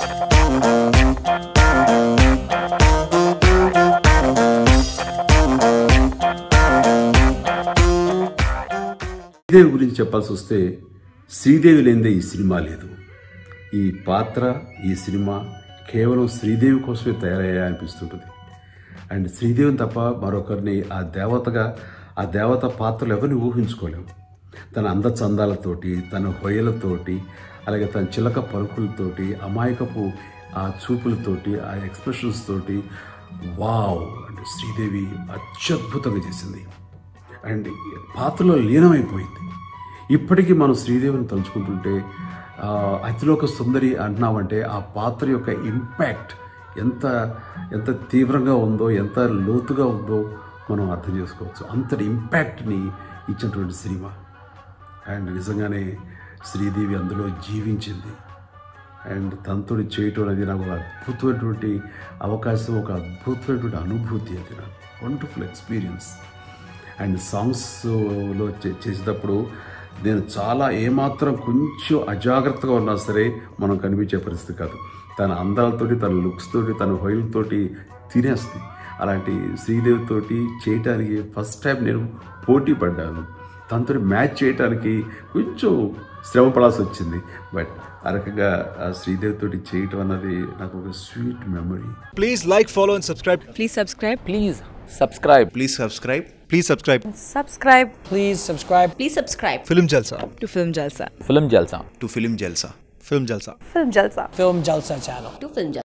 శ్రీదేవి గురించి చెప్పాల్సి వస్తే శ్రీదేవి లేనిదే ఈ సినిమా లేదు ఈ పాత్ర ఈ సినిమా కేవలం శ్రీదేవి కోసమే తయారయ్యా అనిపిస్తుంటుంది అండ్ శ్రీదేవిని తప్ప మరొకరిని ఆ దేవతగా ఆ దేవత పాత్రలు ఎవరిని ఊహించుకోలేము తన అందచందాలతోటి తన హొయలతోటి అలాగే తన చిలక పలుకులతోటి అమాయకపు ఆ చూపులతోటి ఆ ఎక్స్ప్రెషన్స్ తోటి వావ్ అంటే శ్రీదేవి అత్యద్భుతంగా చేసింది అండ్ పాత్రలో లీనమైపోయింది ఇప్పటికీ మనం శ్రీదేవిని తలుచుకుంటుంటే ఆ, అతిలోక సుందరి అంటున్నామంటే ఆ పాత్ర యొక్క ఇంపాక్ట్ ఎంత ఎంత తీవ్రంగా ఉందో ఎంత లోతుగా ఉందో మనం అర్థం చేసుకోవచ్చు అంతటి ఇంపాక్ట్ని ఇచ్చినటువంటి సినిమా అండ్ నిజంగానే శ్రీదేవి అందులో జీవించింది అండ్ తనతో చేయటం అనేది నాకు ఒక అద్భుతమైనటువంటి అవకాశం ఒక అద్భుతమైనటువంటి అనుభూతి అది నాకు వండర్ఫుల్ ఎక్స్పీరియన్స్ అండ్ సాంగ్స్లో చే- చేసేటప్పుడు నేను చాలా ఏమాత్రం కొంచెం అజాగ్రత్తగా ఉన్నా సరే మనం కనిపించే పరిస్థితి కాదు తన అందాలతోటి తన లుక్స్ తోటి తన హొయిల్తోటి తినేస్తుంది అలాంటి శ్రీదేవితోటి చేయటానికి ఫస్ట్ టైం నేను పోటీ పడ్డాను తనతో మ్యాచ్ చేయటానికి కొంచెం శ్రమ పడాల్సి వచ్చింది బట్ ఆ రకంగా ఆ శ్రీదేవితోటి చేయటం అన్నది నాకు ఒక sweet memory Please like, follow, and subscribe. Please subscribe. Please subscribe. Please subscribe. Please subscribe Subscribe Please subscribe Please subscribe Film Jalsa to Film Jalsa. Film Jalsa. to Film Jalsa. Film Jalsa. Film Jalsa. Film Jalsa channel. To Film Jalsa.